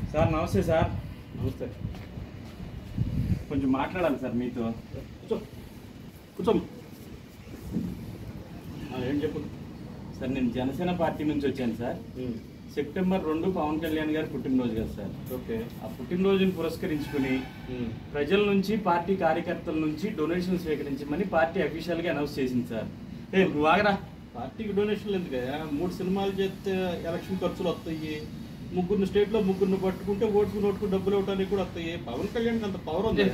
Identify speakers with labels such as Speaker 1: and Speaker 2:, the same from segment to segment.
Speaker 1: Sir నమస్తే sir నమస్తే కొంచెం మాట్లాడాలి సార్ మీతో
Speaker 2: కూర్చో కూర్చోమ్మ ఆ, ఏం చెప్పు
Speaker 1: సార్ నేను జనసేన పార్టీ నుంచి వచ్చాను సార్ సెప్టెంబర్ రెండు పవన్ కళ్యాణ్ గారి పుట్టినరోజు కదా సార్
Speaker 2: ఓకే
Speaker 1: ఆ పుట్టినరోజుని పురస్కరించుకుని ప్రజల నుంచి పార్టీ కార్యకర్తల నుంచి డొనేషన్ స్వీకరించమని పార్టీ అఫీషియల్ గా అనౌన్స్ చేసింది సార్ ఏ నువ్వు ఆగరా
Speaker 2: పార్టీకి డొనేషన్లు ఎందుకయ్యా మూడు సినిమాలు చేస్తే ఎలక్షన్ ఖర్చులు వస్తాయి ముగ్గురిని స్టేట్ లో ముగ్గురిని పట్టుకుంటే ఓటుకు నోటుకు డబ్బులు ఇవ్వడానికి కూడా వస్తాయి పవన్ కళ్యాణ్ అంత పవర్ ఉంది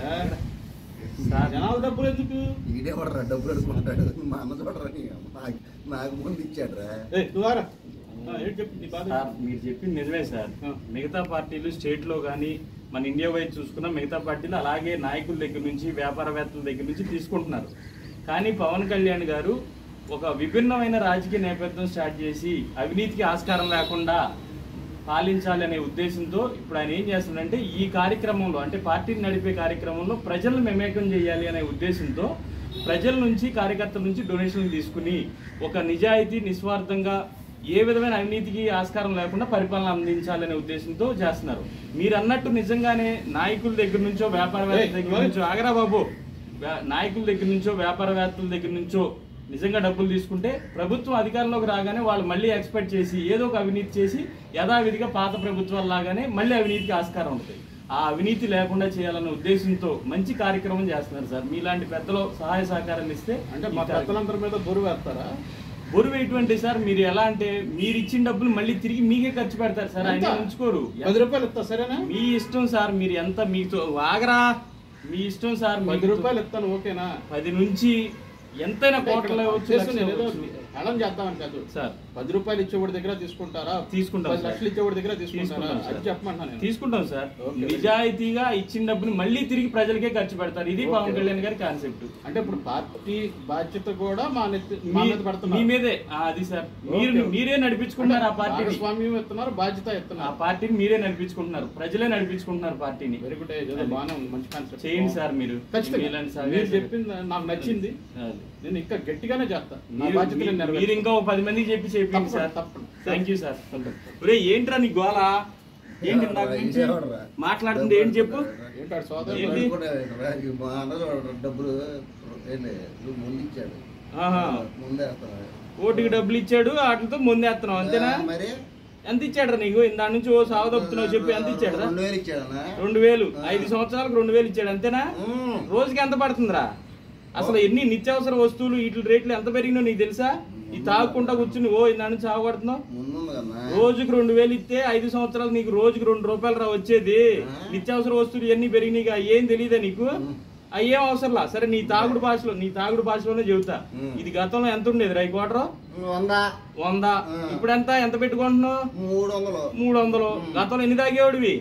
Speaker 1: సార్
Speaker 2: జనాల డబ్బులు ఎందుకు
Speaker 3: ఈడే పడరా డబ్బులు అడుకుంటాడు మా అన్న చూడరా నీ అమ్మ. నాకు- నాకు ముందు ఇచ్చాడురా
Speaker 2: ఏయ్, నువ్వు ఆరా. ఆ, ఏంటి చెప్పు నీ బాధ
Speaker 1: సార్ మీరు చెప్పింది నిజమే సార్
Speaker 2: ఆ.
Speaker 1: మిగతా పార్టీలు స్టేట్ లో కానీ మన ఇండియా వైపు చూసుకున్న మిగతా పార్టీలు అలాగే నాయకుల దగ్గర నుంచి వ్యాపారవేత్తల దగ్గర నుంచి తీసుకుంటున్నారు కానీ పవన్ కళ్యాణ్ గారు ఒక విభిన్నమైన రాజకీయ నేపథ్యం స్టార్ట్ చేసి అవినీతికి ఆస్కారం లేకుండా పాలించాలి అనే ఉద్దేశంతో ఇప్పుడు ఆయన ఏం చేస్తున్నాడంటే ఈ కార్యక్రమంలో అంటే పార్టీని నడిపే కార్యక్రమంలో ప్రజలను మెమేకం చేయాలి అనే ఉద్దేశంతో ప్రజల నుంచి కార్యకర్తల నుంచి డొనేషన్లు తీసుకుని ఒక నిజాయితీ నిస్వార్థంగా ఏ విధమైన అవినీతికి ఆస్కారం లేకుండా పరిపాలన అందించాలనే ఉద్దేశంతో చేస్తున్నారు మీరు అన్నట్టు నిజంగానే నాయకుల దగ్గర నుంచో వ్యాపారవేత్తల దగ్గర నుంచో ఆగరా బాబు వ్యా- నాయకుల దగ్గర నుంచో వ్యాపారవేత్తల దగ్గర నుంచో నిజంగా డబ్బులు తీసుకుంటే ప్రభుత్వం అధికారంలోకి రాగానే వాళ్ళు మళ్ళీ ఎక్స్పెక్ట్ చేసి ఏదో ఒక అవినీతి చేసి యథావిధిగా పాత ప్రభుత్వాల లాగానే మళ్ళీ అవినీతికి ఆస్కారం ఉంటుంది ఆ అవినీతి లేకుండా చేయాలన్న ఉద్దేశంతో మంచి కార్యక్రమం చేస్తున్నారు సార్ మీలాంటి పెద్దలు సహాయ సహకారాలు ఇస్తే
Speaker 2: అంటే
Speaker 1: ఈ
Speaker 2: మా
Speaker 1: కార్యక్రమం-
Speaker 2: పెద్దలందరి మీద బరువు వేస్తారా
Speaker 1: బరువు ఎటువంటి సార్ మీరు ఎలా అంటే మీరు ఇచ్చిన డబ్బులు మళ్ళీ తిరిగి మీకే ఖర్చు పెడతారు సార్ ఆయన
Speaker 2: ఎంత?
Speaker 1: ఉంచుకోరు
Speaker 2: పది రూపాయలు ఇస్తా సరేనా
Speaker 1: మీ ఇష్టం సార్ మీరు ఎంత మీతో ఆగరా మీ ఇష్టం సార్
Speaker 2: పది
Speaker 1: మీకు
Speaker 2: రూపాయలు ఇస్తాను ఓకేనా
Speaker 1: పది నుంచి ఎంతైనా కోట్ల
Speaker 2: చేసి నేను ఏదో హేళన చేద్దామని కాదు
Speaker 1: సార్
Speaker 2: పది రూపాయలు ఇచ్చేవాడి దగ్గర తీసుకుంటారా
Speaker 1: తీసుకుంటాం
Speaker 2: పది
Speaker 1: సార్.
Speaker 2: లక్షలు ఇచ్చేవాడి దగ్గర తీసుకుంటారా
Speaker 1: తీసుకుంటాం సార్.
Speaker 2: అది చెప్పమంటున్నా నేను
Speaker 1: తీసుకుంటాం సార్
Speaker 2: ఓకే.
Speaker 1: నిజాయితీగా ఇచ్చిన డబ్బుని మళ్ళీ తిరిగి ప్రజలకే ఖర్చు పెడతారు ఇది
Speaker 2: ఓకే.
Speaker 1: పవన్ కళ్యాణ్ గారి కాన్సెప్ట్
Speaker 2: అంటే ఇప్పుడు పార్టీ బాధ్యత కూడా మా నెత్తి మా మీద
Speaker 1: మీ
Speaker 2: పడుతున్నారు
Speaker 1: మీదే ఆ, అది సార్ మీరు
Speaker 2: ఓకే.
Speaker 1: మీరే నడిపించుకుంటున్నారు ఆ పార్టీని
Speaker 2: భాగస్వామ్యం ఇస్తున్నారు బాధ్యత
Speaker 1: ఆ
Speaker 2: ఇస్తున్నారు
Speaker 1: పార్టీని మీరే నడిపించుకుంటున్నారు ప్రజలే నడిపించుకుంటున్నారు పార్టీని
Speaker 2: వెరీ గుడ్ ఏదో బాగానే ఉంది మంచి కాన్సెప్ట్
Speaker 1: చేయండి సార్ మీరు
Speaker 2: ఖచ్చితంగా
Speaker 1: మీలాంటి సహాయ
Speaker 2: మీరు
Speaker 1: సహకారం.
Speaker 2: చెప్పింది నాకు నచ్చింది
Speaker 1: అది.
Speaker 2: నేను ఇంకా గట్టిగానే చేస్తా నా
Speaker 1: మీరు-
Speaker 2: బాధ్యత నేను
Speaker 1: మీరు
Speaker 2: నెరవేరుస్తా.
Speaker 1: ఇంకా ఒక పది మందికి చెప్పి చెప్పింది
Speaker 2: తప్పకుండా,
Speaker 1: సార్
Speaker 2: తప్పకుండా.
Speaker 1: థ్యాంక్ యూ సార్ ఒరే ఏంట్రా నీ గోల ఏంటి నాకు నుంచి
Speaker 3: ఎవడురా?
Speaker 1: మాట్లాడుతుంది ఏంటి చెప్పు
Speaker 2: ఏంటి ఆడు సోదరుడు?
Speaker 1: ఏంటి?
Speaker 3: అడుగుకుంటాడురా. ఈ మా అన్న చూడరా డబ్బులు ఏంటి నువ్వు ముందు ఇచ్చాడు
Speaker 1: ఆహా.
Speaker 3: ముందే వేస్తాను
Speaker 1: ఓటుకి డబ్బులు ఇచ్చాడు వాటితో ముందేస్తున్నావు అంతేనా
Speaker 3: మరి
Speaker 1: ఎంత ఇచ్చాడు నీకు ఇందా నుంచి ఓ సావదొప్పుతున్నావు చెప్పి ఎంత ఇచ్చాడు
Speaker 3: రెండు వేలు ఇచ్చాడనా
Speaker 1: రెండు వేలు ఐదు సంవత్సరాలకు రెండు వేలు ఇచ్చాడు అంతేనా
Speaker 3: ఉమ్.
Speaker 1: రోజుకి ఎంత పడుతుందిరా అసలు ఎన్ని నిత్యావసర వస్తువులు వీటి రేట్లు ఎంత పెరిగినాయో నీకు తెలుసా ఈ తాగుకుంటా కూర్చుని ఓ ఇందా నుంచి సాగుపడుతున్నావు
Speaker 3: ముందుంది కన్నా
Speaker 1: రోజుకి రెండు వేలు ఇస్తే ఐదు సంవత్సరాలు నీకు రోజుకి రెండు రూపాయలు రా వచ్చేది నిత్యావసర వస్తువులు ఇవన్నీ పెరిగినాయిగా ఏం తెలియదా నీకు అయ్యేం అవసరంలా సరే నీ తాగుడు భాషలో నీ తాగుడు భాషలోనే చెబుతా
Speaker 3: ఉమ్.
Speaker 1: ఇది గతంలో ఎంత ఉండేది రై క్వార్టర్
Speaker 3: వంద
Speaker 1: వంద
Speaker 3: ఆ.
Speaker 1: ఇప్పుడు ఎంత ఎంత పెట్టుకుంటున్నావు
Speaker 3: మూడు వందలు
Speaker 1: మూడు వందలు గతంలో ఎన్ని తాగేవాడివి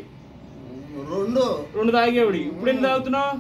Speaker 3: రెండు
Speaker 1: రెండు తాగేవాడి ఇప్పుడు ఎన్ని తాగుతున్నావు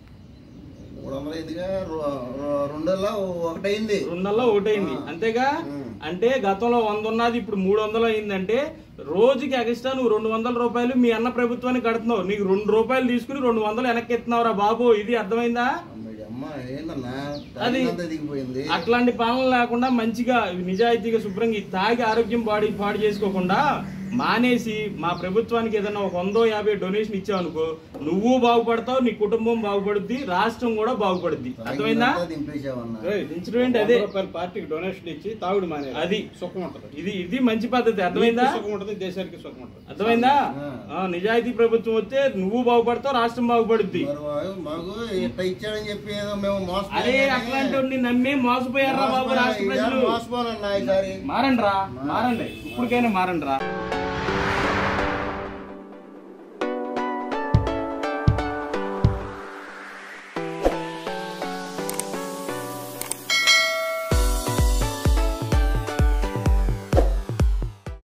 Speaker 3: మూడు వందలు ఎందుగా రెండులో ఒకటైంది
Speaker 1: రెండల్లో ఒకటైంది
Speaker 3: ఆ.
Speaker 1: అంతేగా
Speaker 3: ఉమ్.
Speaker 1: అంటే గతంలో వంద ఉన్నది ఇప్పుడు మూడు వందలు అయిందంటే రోజుకి ఎక్స్ట్రా నువ్వు రెండు వందల రూపాయలు మీ అన్న ప్రభుత్వానికి కడుతున్నావు నీకు రెండు రూపాయలు తీసుకుని రెండు వందలు వెనక్కి ఎత్తున్నావురా బాబు ఇది అర్థమైందా
Speaker 3: అమ్మాయి, అమ్మ ఏందన్నా
Speaker 1: అది-
Speaker 3: అంతా దిగిపోయింది
Speaker 1: అట్లాంటి పాలన లేకుండా మంచిగా నిజాయితీగా శుభ్రంగా ఈ తాగి ఆరోగ్యం బాడీ పాడు చేసుకోకుండా మానేసి మా ప్రభుత్వానికి ఏదైనా ఒక వందో యాభై డొనేషన్ ఇచ్చావు అనుకో నువ్వు బాగుపడతావు నీ కుటుంబం బాగుపడుద్ది రాష్ట్రం కూడా బాగుపడుద్ది అర్థమైందా
Speaker 3: తాగిందంతా దింపేసావన్నా
Speaker 2: ఏయ్,
Speaker 1: ఇన్సిడెంట్ ఏంటి అదే
Speaker 2: వంద రూపాయల పార్టీకి డొనేషన్ ఇచ్చి తాగుడు మానే
Speaker 1: అది.
Speaker 2: సుఖం ఉంటది
Speaker 1: ఇది ఇది మంచి పద్ధతి అర్థమైందా
Speaker 2: నీకు సుఖం ఉంటది దేశానికి సుఖం ఉంటది
Speaker 1: అర్థమైందా
Speaker 3: ఆ.
Speaker 1: ఆ, నిజాయితీ ప్రభుత్వం వస్తే నువ్వు బాగుపడతావు రాష్ట్రం బాగుపడుద్ది
Speaker 3: మరి మాకు- మాకు ఇట్లా ఇచ్చాడని చెప్పి ఏదో మేము మోసపోయాం
Speaker 1: అరే
Speaker 3: కానీ
Speaker 1: అట్లాంటి వాడిని నమ్మి మోసపోయారా బాబు రాష్ట్ర
Speaker 3: మోసపోయాం.
Speaker 1: ప్రజలు
Speaker 3: మోసపోనన్నా ఈసారి
Speaker 1: మారండి రా మారండి ఇప్పటికైనా మారండి రా